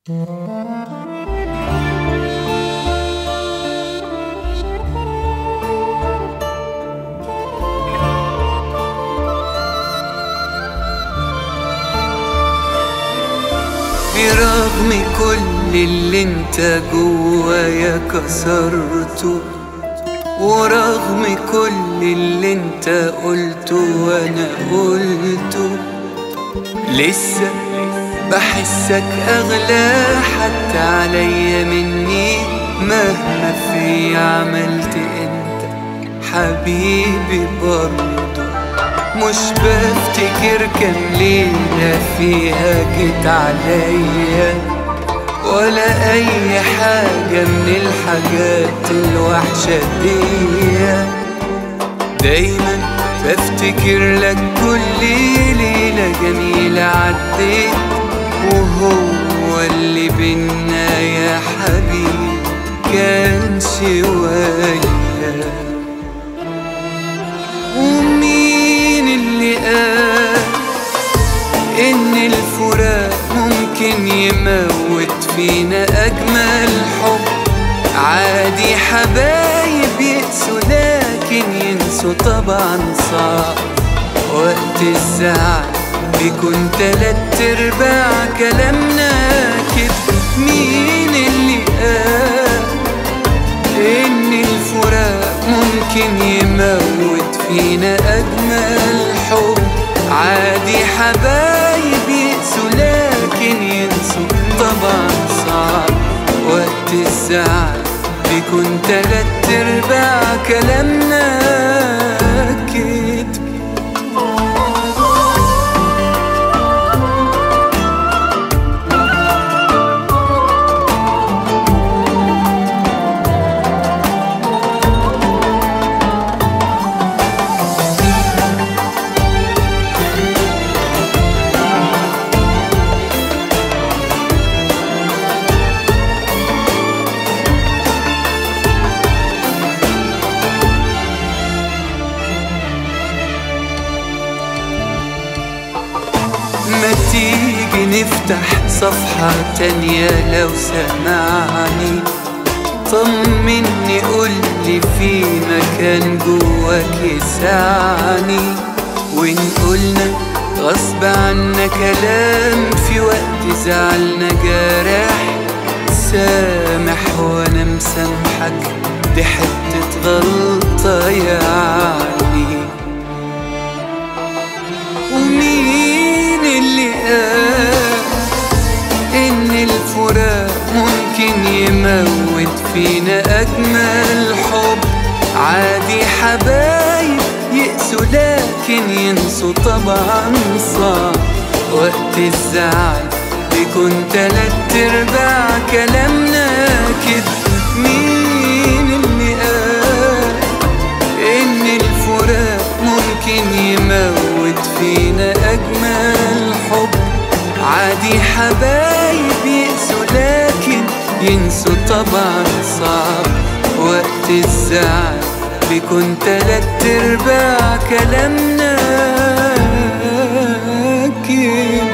برغم كل اللي انت جوايا كسرته ورغم كل اللي انت قلته وانا قلته لسه بحسك اغلى حتى عليا مني مهما في عملت انت حبيبي برضه مش بفتكر كان ليلة فيها جيت عليا ولا أي حاجة من الحاجات الوحشة دي دايما بفتكر لك كل ليلة جميلة عديت وهو اللي بينا يا حبيبي كان شوية ومين اللي قال إن الفراق ممكن يموت فينا أجمل حب عادي حبايب يقسوا لكن ينسوا طبعا صعب وقت الزعل بيكون تلات ارباع كلامنا كده مين اللي قال إن الفراق ممكن يموت فينا أجمل حب عادي حبايب يقسوا لكن ينسوا طبعا صعب وقت الزعل بيكون تلات ارباع كلامنا كده ما تيجي نفتح صفحة تانية لو سمعني طمني قولي في مكان جواك يسعني وإن قلنا غصب عنا كلام في وقت زعلنا جارح سامح وانا مسامحك دي حتة غلطة يعني ومين اللي قال إن الفراق ممكن يموت فينا أجمل حب عادي حبايب يقسوا لكن ينسوا طبعا صعب وقت الزعل بيكون تلات ارباع كلامنا كده مين اللي قال إن الفراق ممكن يموت فينا أجمل حب عادي حبايب يقسوا لكن ينسوا طبعا صعب وقت الزعل بيكون تلات ارباع كلامنا كده